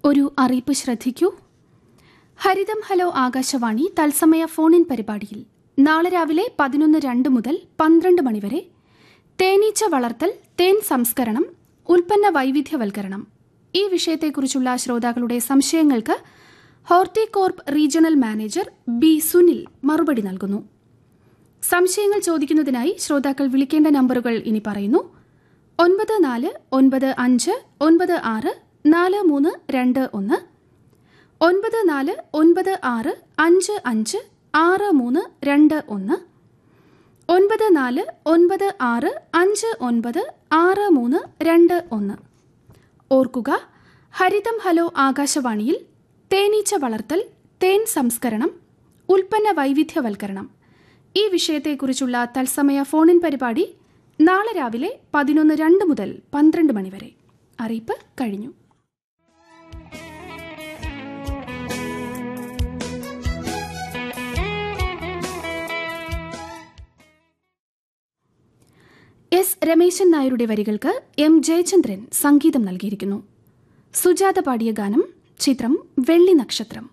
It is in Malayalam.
ഒരു അറിയിപ്പ് ശ്രദ്ധിക്കൂ ഹരിതം ഹലോ ആകാശവാണി തത്സമയ ഫോണിൻ പരിപാടിയിൽ നാളെ രാവിലെ പതിനൊന്ന് രണ്ട് മുതൽ പന്ത്രണ്ട് മണിവരെ തേനീച്ച വളർത്തൽ തേൻ സംസ്കരണം ഉൽപ്പന്ന വൈവിധ്യവൽക്കരണം ഈ വിഷയത്തെക്കുറിച്ചുള്ള ശ്രോതാക്കളുടെ സംശയങ്ങൾക്ക് Horticorp regional manager B Sunil മറുപടി നൽകുന്നു സംശയങ്ങൾ ചോദിക്കുന്നതിനായി ശ്രോതാക്കൾ വിളിക്കേണ്ട നമ്പറുകൾ ഇനി പറയുന്നു ഒൻപത് നാല് ഒൻപത് അഞ്ച് ഒൻപത് ആറ് നാല് മൂന്ന് രണ്ട് ഒന്ന് ഒൻപത് നാല് ഒൻപത് ആറ് അഞ്ച് അഞ്ച് ആറ് മൂന്ന് രണ്ട് ഒന്ന് ഒൻപത് നാല് ഒൻപത് ആറ് അഞ്ച് ഒൻപത് ആറ് മൂന്ന് രണ്ട് ഒന്ന് ഓർക്കുക ഹരിതം ഹലോ ആകാശവാണിയിൽ തേനീച്ച വളർത്തൽ തേൻ സംസ്കരണം ഉൽപ്പന്ന വൈവിധ്യവൽക്കരണം ഈ വിഷയത്തെക്കുറിച്ചുള്ള തത്സമയ ഫോണിൻ പരിപാടി നാളെ രാവിലെ പതിനൊന്ന് രണ്ട് മുതൽ പന്ത്രണ്ട് മണിവരെ അറിയിപ്പ് കഴിഞ്ഞു എസ് രമേശൻ നായരുടെ വരികൾക്ക് എം ജയചന്ദ്രൻ സംഗീതം നൽകിയിരിക്കുന്നു സുജാത പാടിയ ഗാനം ചിത്രം വെള്ളി നക്ഷത്രം